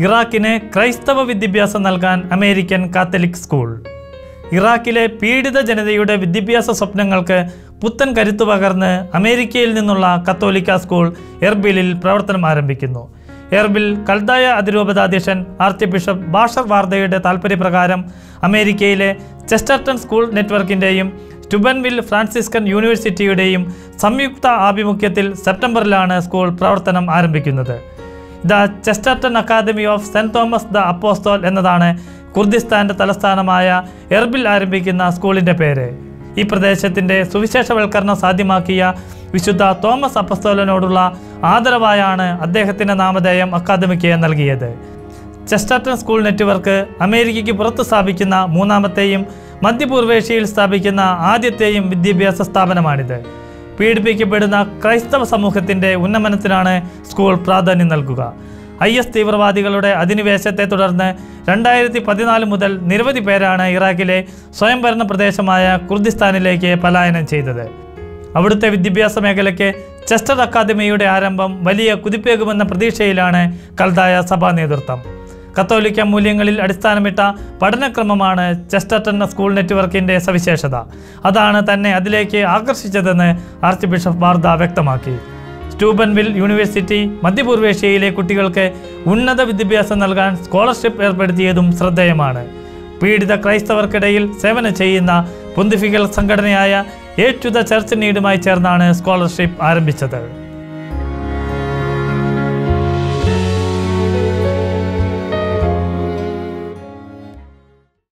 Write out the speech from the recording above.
ഇറാഖിന് ക്രൈസ്തവ വിദ്യാഭ്യാസം നൽകാൻ അമേരിക്കൻ കാത്തലിക് സ്കൂൾ ഇറാഖിലെ പീഡിത ജനതയുടെ വിദ്യാഭ്യാസ സ്വപ്നങ്ങൾക്ക് പുത്തൻ കരുത്തു പകർന്ന് അമേരിക്കയിൽ നിന്നുള്ള കത്തോലിക്ക സ്കൂൾ എർബിലിൽ പ്രവർത്തനം ആരംഭിക്കുന്നു എർബിൽ കൽദായ അതിരൂപതാധ്യക്ഷൻ ആർച്ച് ബിഷപ്പ് ബാഷർ വാർദയുടെ താൽപ്പര്യപ്രകാരം അമേരിക്കയിലെ ചെസ്റ്റർട്ടൺ സ്കൂൾ നെറ്റ്വർക്കിൻ്റെയും സ്റ്റുബൻവിൽ ഫ്രാൻസിസ്കൻ യൂണിവേഴ്സിറ്റിയുടെയും സംയുക്ത ആഭിമുഖ്യത്തിൽ സെപ്റ്റംബറിലാണ് സ്കൂൾ പ്രവർത്തനം ആരംഭിക്കുന്നത് the Chesterton academy of saint Thomas the apostle എന്നതാണ് കുർദിസ്ഥാന്റെ തലസ്ഥാനമായ എർബിൽ ആരംഭിക്കുന്ന സ്കൂളിന്റെ പേര് ഈ പ്രദേശത്തിന്റെ സുവിശേഷവൽക്കരണം സാധ്യമാക്കിയ വിശുദ്ധ തോമസ് അപ്പസ്തോലനോടുള്ള ആദരവായാണ് അദ്ദേഹത്തിന്റെ നാമധേയം അക്കാദമിക്ക് നൽകിയത് ചെസ്റ്റർട്ടൺ സ്കൂൾ നെറ്റ്വർക്ക് അമേരിക്കയ്ക്ക് പുറത്ത് സ്ഥാപിക്കുന്ന മൂന്നാമത്തെയും മധ്യപൂർവേഷ്യയിൽ സ്ഥാപിക്കുന്ന ആദ്യത്തെയും വിദ്യാഭ്യാസ സ്ഥാപനമാണിത് പീഡിപ്പിക്കപ്പെടുന്ന ക്രൈസ്തവ സമൂഹത്തിന്റെ ഉന്നമനത്തിനാണ് സ്കൂൾ പ്രാധാന്യം നൽകുക ഐ എസ് തീവ്രവാദികളുടെ അധിനിവേശത്തെ തുടർന്ന് രണ്ടായിരത്തി പതിനാല് മുതൽ നിരവധി പേരാണ് ഇറാഖിലെ സ്വയംഭരണ പ്രദേശമായ കുർദിസ്ഥാനിലേക്ക് പലായനം ചെയ്തത് അവിടുത്തെ വിദ്യാഭ്യാസ മേഖലയ്ക്ക് ചെസ്റ്റർ അക്കാദമിയുടെ ആരംഭം വലിയ കുതിപ്പേകുമെന്ന പ്രതീക്ഷയിലാണ് കൽതായ സഭാ നേതൃത്വം കത്തോലിക്ക മൂല്യങ്ങളിൽ അടിസ്ഥാനമിട്ട പഠനക്രമമാണ് ചെസ്റ്റർട്ടൺ സ്കൂൾ നെറ്റ്വർക്കിന്റെ സവിശേഷത അതാണ് തന്നെ അതിലേക്ക് ആകർഷിച്ചതെന്ന് ആർച്ച് ബിഷപ്പ് വാർദ വ്യക്തമാക്കി സ്റ്റൂബൻവിൽ യൂണിവേഴ്സിറ്റി മധ്യപൂർവേഷ്യയിലെ കുട്ടികൾക്ക് ഉന്നത വിദ്യാഭ്യാസം നൽകാൻ സ്കോളർഷിപ്പ് ഏർപ്പെടുത്തിയതും ശ്രദ്ധേയമാണ് പീഡിത ക്രൈസ്തവർക്കിടയിൽ സേവനം ചെയ്യുന്ന പൊന്തിഫിക്കൽ സംഘടനയായ എ ടു ദ ചർച്ച് നീഡുമായി ചേർന്നാണ് സ്കോളർഷിപ്പ് ആരംഭിച്ചത്